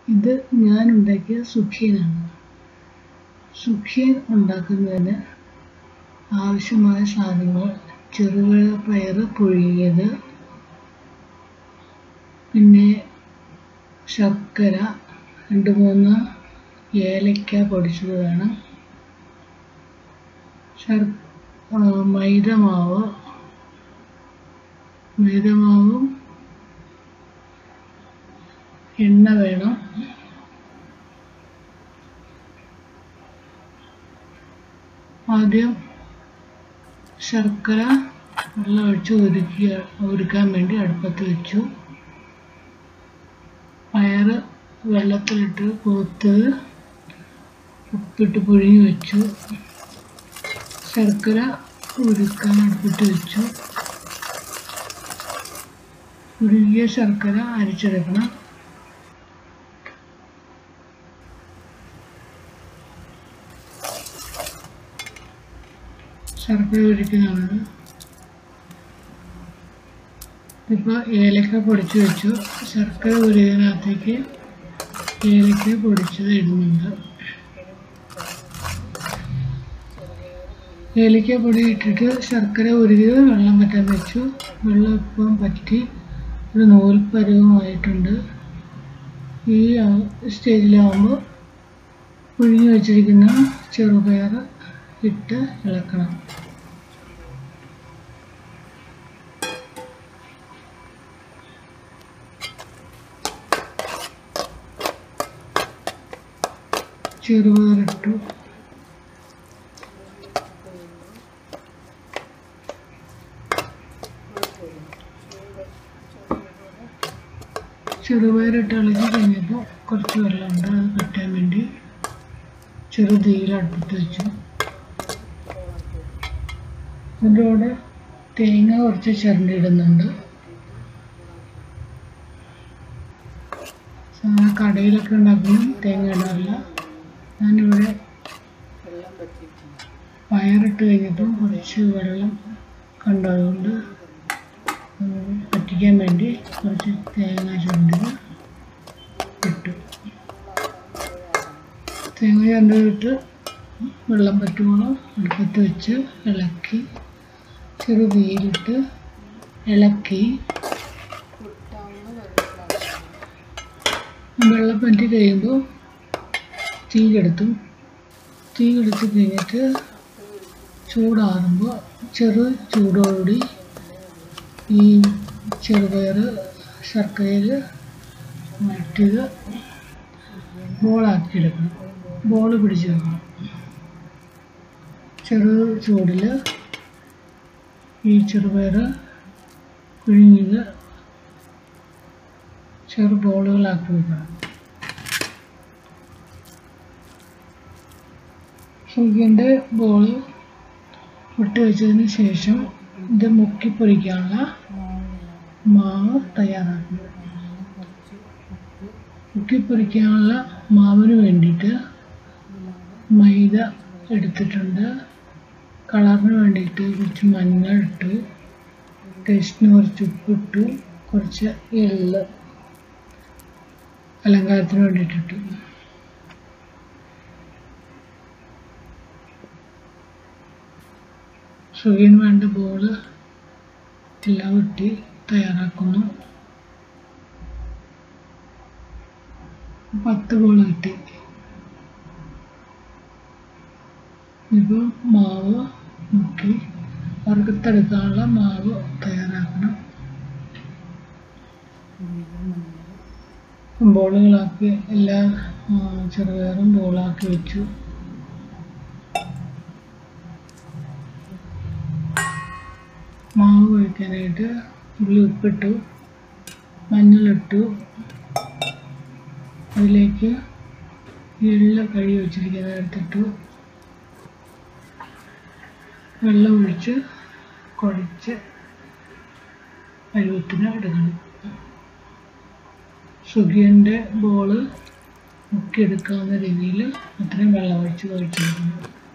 ഇത് ഞാൻ ഉണ്ടാക്കിയ സുഖിയനാണ് സുഖിയൻ ഉണ്ടാക്കുന്നതിന് ആവശ്യമായ സാധനങ്ങൾ ചെറുപയർ പയർ പുഴുങ്ങിയത് പിന്നെ ശർക്കര രണ്ട് മൂന്ന് ഏലക്ക പൊടിച്ചത് വേണം ശർ മൈദമാവ് മൈദമാവും എണ്ണ വേണം ആദ്യം ശർക്കര വെള്ളം ഒഴിച്ച് ഉരുക്കി ഉരുക്കാൻ വേണ്ടി അടുപ്പത്ത് വെച്ചു പയറ് വെള്ളത്തിലിട്ട് കുതിർത്തത് ഉപ്പിട്ട് പുഴുങ്ങി വെച്ചു ശർക്കര ഉരുക്കാൻ അടുപ്പിട്ട് വെച്ചു ഉരുകിയ ശർക്കര അരിച്ചെടുക്കണം ശർക്കര ഉരുക്കുന്നതാണ് ഇപ്പോൾ ഏലക്ക പൊടിച്ച് വെച്ചു ശർക്കര ഉരുകിനകത്തേക്ക് ഏലക്ക പൊടിച്ചത് ഇടുന്നുണ്ട് ഏലക്ക പൊടി ഇട്ടിട്ട് ശർക്കര ഉരുകിയത് വെള്ളം പറ്റാൻ വെച്ചു വെള്ളം ഇപ്പം പറ്റി ഒരു നൂൽപ്പരുവമായിട്ടുണ്ട് ഈ സ്റ്റേജിലാവുമ്പോൾ പുഴുങ്ങി വെച്ചിരിക്കുന്ന ചെറുപയർ ഇട്ട് ഇളക്കണം ചെറുപയറിട്ടു ചെറുപയറിട്ട് ഇളകി കഴിഞ്ഞപ്പോൾ കുറച്ച് വെള്ളമുണ്ട് അത് കിട്ടാൻ വേണ്ടി ചെറു തീയിൽ അടുപ്പത്ത് വെച്ചു അതിൻ്റെ കൂടെ തേങ്ങ കുറച്ച് ചിരണ്ടിയിടുന്നുണ്ട് സാധാരണ കടയിലൊക്കെ ഉണ്ടാക്കുമ്പോൾ തേങ്ങ ഇടാറില്ല ഞാനിവിടെ പയറിട്ട് കഴിഞ്ഞപ്പോൾ കുറച്ച് വെള്ളം കണ്ടതുകൊണ്ട് പറ്റിക്കാൻ വേണ്ടി കുറച്ച് തേങ്ങ ചുരണ്ടിത് ഇട്ടു തേങ്ങ ചുരണ്ടിട്ട് വെള്ളം പറ്റുമ്പോൾ അടുപ്പത്ത് വെച്ച് ഇളക്കി ചെറു തീയിലിട്ട് ഇളക്കി വെള്ളം പറ്റി കഴിയുമ്പോൾ തീ കെടുത്തു തീ കെടുത്ത് കഴിഞ്ഞിട്ട് ചൂടാറുമ്പോൾ ചെറു ചൂടോടുകൂടി ഈ ചെറുപയർ ശർക്കരയിൽ വഴറ്റിയത് ബോളാക്കി എടുക്കണം ബോൾ പിടിച്ച് വെക്കണം ചെറു ചൂടിൽ ഈ ചെറുപയർ പിഴിഞ്ഞത് ചെറു ബോളുകളാക്കി വെക്കണം സുഖിൻ്റെ ബോൾ ഇട്ട് വെച്ചതിന് ശേഷം ഇത് മുക്കി പൊരിക്കാനുള്ള മാവ് തയ്യാറാക്കണം മുക്കി പൊരിക്കാനുള്ള മാവിന് വേണ്ടിയിട്ട് മൈദ എടുത്തിട്ടുണ്ട് കളറിന് വേണ്ടിയിട്ട് കുറച്ച് മഞ്ഞൾ ഇട്ടു ടേസ്റ്റിന് കുറച്ച് ഉപ്പിട്ടു കുറച്ച് എള്ള് അലങ്കാരത്തിന് വേണ്ടിയിട്ടിട്ടു സുഖിന് വേണ്ട ബോള് എല്ലാം വെട്ടി തയ്യാറാക്കുന്നു പത്ത് ബോൾ കിട്ടി ഇപ്പോൾ മാവ് മുക്കി വറുത്തെടുക്കാനുള്ള മാവ് തയ്യാറാക്കണം ബോളുകളാക്കി എല്ലാ ചെറുപയറും ബോളാക്കി വെച്ചു മാവ് കുഴിക്കാനായിട്ട് ഉള്ളി ഉപ്പിട്ടു മഞ്ഞളിട്ടു അതിലേക്ക് എള്ള കഴുകി വെച്ചിരിക്കുന്നത് എടുത്തിട്ടു വെള്ളം ഒഴിച്ച് കുഴച്ച് പരുവത്തിന് എടുക്കണം സുഖിയൻ്റെ ബോള് മുക്കിയെടുക്കാവുന്ന രീതിയിൽ അത്രയും വെള്ളം ഒഴിച്ച് കുഴച്ചെടുക്കണം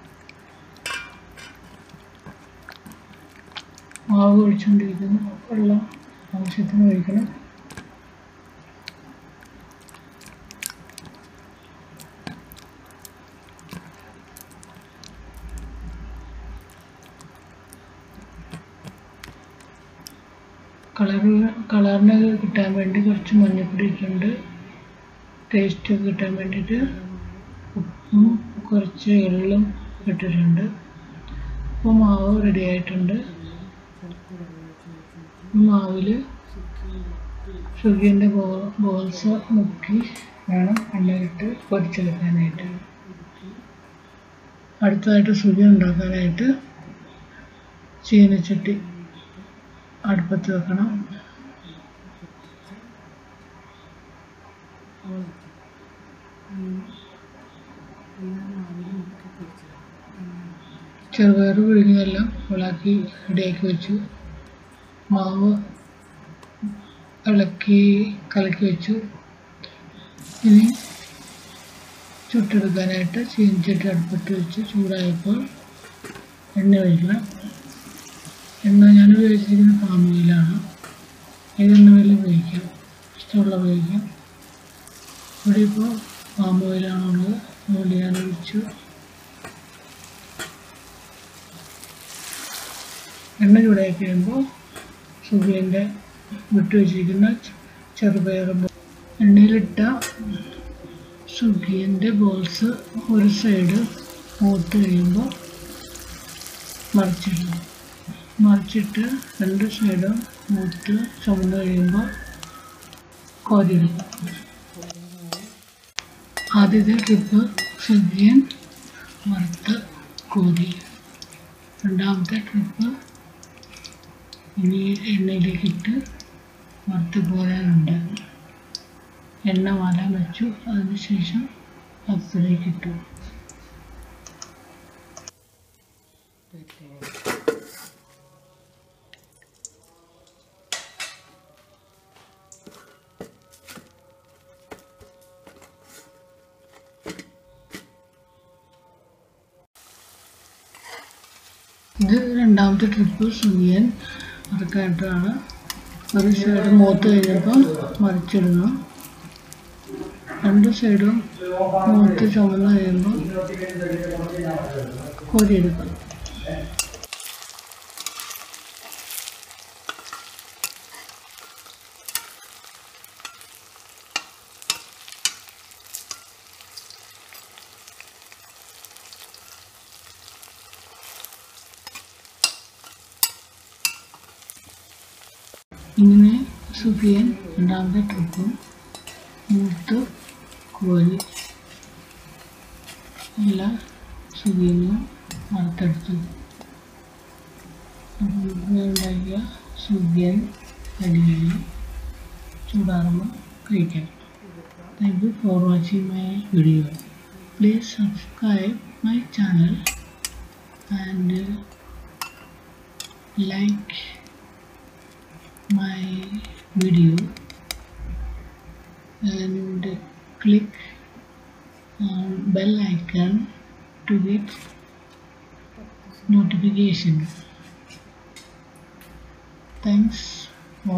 മാവ് ഒഴിച്ചുകൊണ്ടിരിക്കുന്നു വെള്ളം ആവശ്യത്തിന് ഒഴിക്കണം കളർ കളറിന് കിട്ടാൻ വേണ്ടി കുറച്ച് മഞ്ഞപ്പൊടി ഇട്ടിട്ടുണ്ട് ടേസ്റ്റ് ഒക്കെ കിട്ടാൻ വേണ്ടിയിട്ട് ഉപ്പും കുറച്ച് എള്ളും ഇട്ടിട്ടുണ്ട് അപ്പോൾ മാവ് റെഡി ആയിട്ടുണ്ട് മാവിൽ സുഖിയൻ്റെ ബോ ബോൾസ് മുക്കി വേണം എണ്ണയിട്ട് പൊരിച്ചെടുക്കാനായിട്ട് അടുത്തതായിട്ട് സുഖി ഉണ്ടാക്കാനായിട്ട് ചീനച്ചട്ടി അടുപ്പത്ത് വെക്കണം ചെറുപയർ പിഴിഞ്ഞതെല്ലാം ഇളക്കി റെഡിയാക്കി വെച്ചു മാവ് ഇളക്കി കലക്കി വെച്ചു ഇനി ചുട്ടെടുക്കാനായിട്ട് ചീനിച്ചട്ടി അടുപ്പത്ത് വെച്ച് ചൂടായപ്പോൾ എണ്ണ ഒഴിക്കണം എണ്ണ ഞാൻ ഉപയോഗിച്ചിരിക്കുന്നത് പാം ഓയിലാണ് ഏതെണ്ണ വേലും ഉപയോഗിക്കാം ഇഷ്ടമുള്ള ഉപയോഗിക്കാം ഇവിടെ ഇപ്പോൾ പാം ഓയിലാണുള്ളത് അതുകൊണ്ട് ഞാൻ ഒഴിച്ചു എണ്ണ ചൂടായി കഴിയുമ്പോൾ സുഖിയൻ്റെ വിട്ടു വെച്ചിരിക്കുന്ന ചെറുപയർ എണ്ണയിലിട്ട സുഖിയൻ്റെ ബോൾസ് ഒരു സൈഡ് മൂത്ത് കഴിയുമ്പോൾ മറിച്ചിടണം മറിച്ചിട്ട് രണ്ട് സൈഡും മൂത്ത് ചുമന്ന് കഴിയുമ്പോൾ കോരിയെടുക്കും ആദ്യത്തെ ട്രിപ്പ് സുഖിയൻ വറുത്ത് കോരി രണ്ടാമത്തെ ട്രിപ്പ് ഇനി എണ്ണയിലേക്ക് ഇട്ട് വറുത്ത് പോരാനുണ്ട് എണ്ണ വാലാൻ വെച്ചു അതിനുശേഷം പത്തിലേക്ക് ഇട്ടു ഇത് രണ്ടാമത്തെ ട്രിപ്പ് സുനിയൻ അതൊക്കെയായിട്ടാണ് ഒരു സൈഡ് മൂത്ത് കഴിഞ്ഞപ്പോൾ മറിച്ചിടണം രണ്ട് സൈഡും മൂത്ത് ചുമന്ന് കഴിയുമ്പോൾ കോരിയെടുക്കണം ഇങ്ങനെ സുഫിയൻ രണ്ടാമത്തെ ട്രിപ്പും മൂത്ത് കോരി എല്ലാ സുഖിയനും വറുത്തെടുത്തു ഉണ്ടാക്കിയ സുഖിയൻ അടിയായി ചൂടാറുമ്പോൾ കഴിക്കാം thank you for watching my video please subscribe my channel and like my video and click on bell icon to get notification thanks for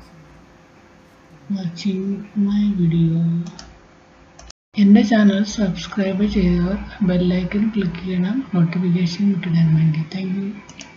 watching my video എൻ്റെ ചാനൽ സബ്സ്ക്രൈബ് ചെയ്തവർ ബെല്ലൈക്കൺ ക്ലിക്ക് ചെയ്യണം notification കിട്ടാൻ വേണ്ടി thank you